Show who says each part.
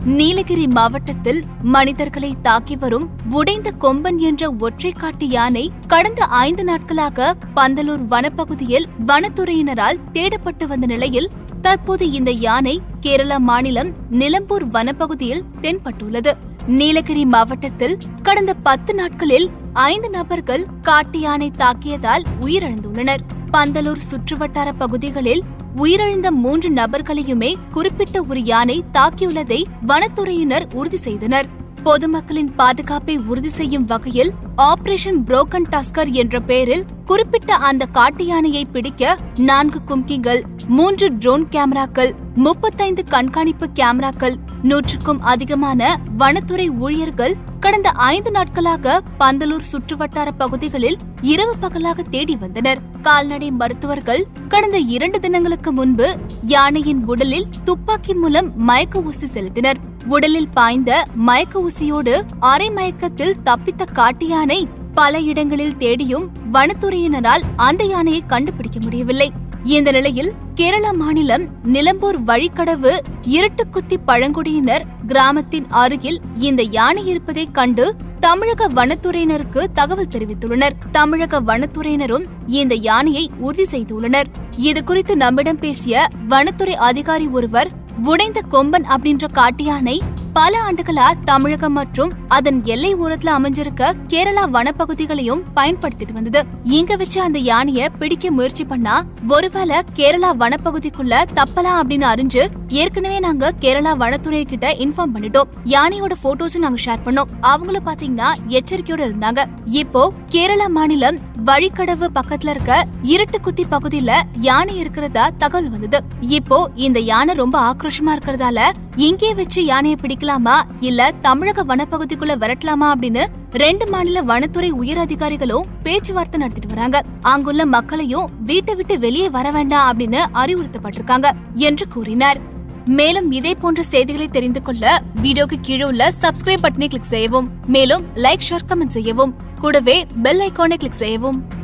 Speaker 1: நீலகிரி மாவட்டத்தில் மனிதர்களை தாக்கி வரும் உடைந்த கொம்பன் என்ற ஒற்றை காட்டு யானை கடந்த ஐந்து நாட்களாக பந்தலூர் வனப்பகுதியில் வனத்துறையினரால் தேடப்பட்டு வந்த நிலையில் தற்போது இந்த யானை கேரள மாநிலம் நிலம்பூர் வனப்பகுதியில் தென்பட்டுள்ளது நீலகிரி மாவட்டத்தில் கடந்த பத்து நாட்களில் ஐந்து நபர்கள் காட்டு யானை தாக்கியதால் உயிரிழந்துள்ளனர் பந்தலூர் சுற்றுவட்டார பகுதிகளில் உயிரிழந்த மூன்று நபர்களையுமே குறிப்பிட்ட ஒரு யானை தாக்கியுள்ளதை வனத்துறையினர் உறுதி செய்தனர் பொதுமக்களின் பாதுகாப்பை உறுதி செய்யும் வகையில் ஆபரேஷன் புரோக்கன் டஸ்கர் என்ற பெயரில் குறிப்பிட்ட அந்த காட்டு யானையை பிடிக்க நான்கு கும்கிகள் மூன்று ட்ரோன் கேமராக்கள் முப்பத்தைந்து கண்காணிப்பு கேமராக்கள் நூற்றுக்கும் அதிகமான வனத்துறை ஊழியர்கள் கடந்த ஐந்து நாட்களாக பந்தலூர் சுற்றுவட்டார பகுதிகளில் இரவு பகலாக தேடி வந்தனர் கால்நடை மருத்துவர்கள் கடந்த இரண்டு தினங்களுக்கு முன்பு யானையின் உடலில் துப்பாக்கி மூலம் மயக்க ஊசி செலுத்தினர் உடலில் பாய்ந்த மயக்க ஊசியோடு அரை மயக்கத்தில் தப்பித்த காட்டு யானை பல இடங்களில் தேடியும் வனத்துறையினரால் அந்த யானையை கண்டுபிடிக்க முடியவில்லை இந்த நிலையில் கேரள மாநிலம் நிலம்பூர் வழிக்கடவு இருட்டுக்குத்தி பழங்குடியினர் கிராமத்தின் அருகில் இந்த யானை இருப்பதைக் கண்டு தமிழக வனத்துறையினருக்கு தகவல் தெரிவித்துள்ளனர் தமிழக வனத்துறையினரும் இந்த யானையை உறுதி செய்துள்ளனர் இது குறித்து நம்மிடம் பேசிய வனத்துறை அதிகாரி ஒருவர் உடைந்த கொம்பன் அப்படின்ற காட்டு யானை பல ஆண்டுகளா தமிழகம் மற்றும் அதன் எல்லை ஓரத்துல அமைஞ்சிருக்க கேரளா வனப்பகுதிகளையும் பயன்படுத்திட்டு வந்தது இங்க வச்சு அந்த யானைய பிடிக்க முயற்சி பண்ணா ஒருவேளை கேரளா வனப்பகுதிக்குள்ள தப்பலாம் அப்படின்னு அறிஞ்சு ஏற்கனவே நாங்க கேரளா வனத்துறை கிட்ட இன்ஃபார்ம் பண்ணிட்டோம் யானையோட போட்டோஸும் நாங்க ஷேர் பண்ணோம் அவங்களும் பாத்தீங்கன்னா எச்சரிக்கையோட இருந்தாங்க இப்போ கேரளா மாநிலம் வழிக்கடவு பக்கத்துல இருக்க இருட்டுக்குத்தி பகுதியில யானை இருக்கிறதா தகவல் வந்தது இப்போ இந்த யானை ரொம்ப ஆக்ரோஷமா இருக்கிறதால இங்கே வச்சு யானையை பிடிக்கலாமா இல்ல தமிழக வனப்பகுதிக்குள்ள விரட்டலாமா அப்படின்னு ரெண்டு மாநில வனத்துறை உயர் அதிகாரிகளும் பேச்சுவார்த்தை நடத்திட்டு வராங்க அங்குள்ள மக்களையும் வீட்டை விட்டு வெளியே வர வேண்டாம் அப்படின்னு அறிவுறுத்தப்பட்டிருக்காங்க என்று கூறினார் மேலும் இதே போன்ற செய்திகளை தெரிந்து கொள்ள வீடியோக்கு கீழே உள்ள சப்ஸ்கிரைப் பட்டனை கிளிக் செய்யவும் மேலும் லைக் ஷேர் கமெண்ட் செய்யவும் கூடவே பெல் ஐகானை கிளிக் செய்யவும்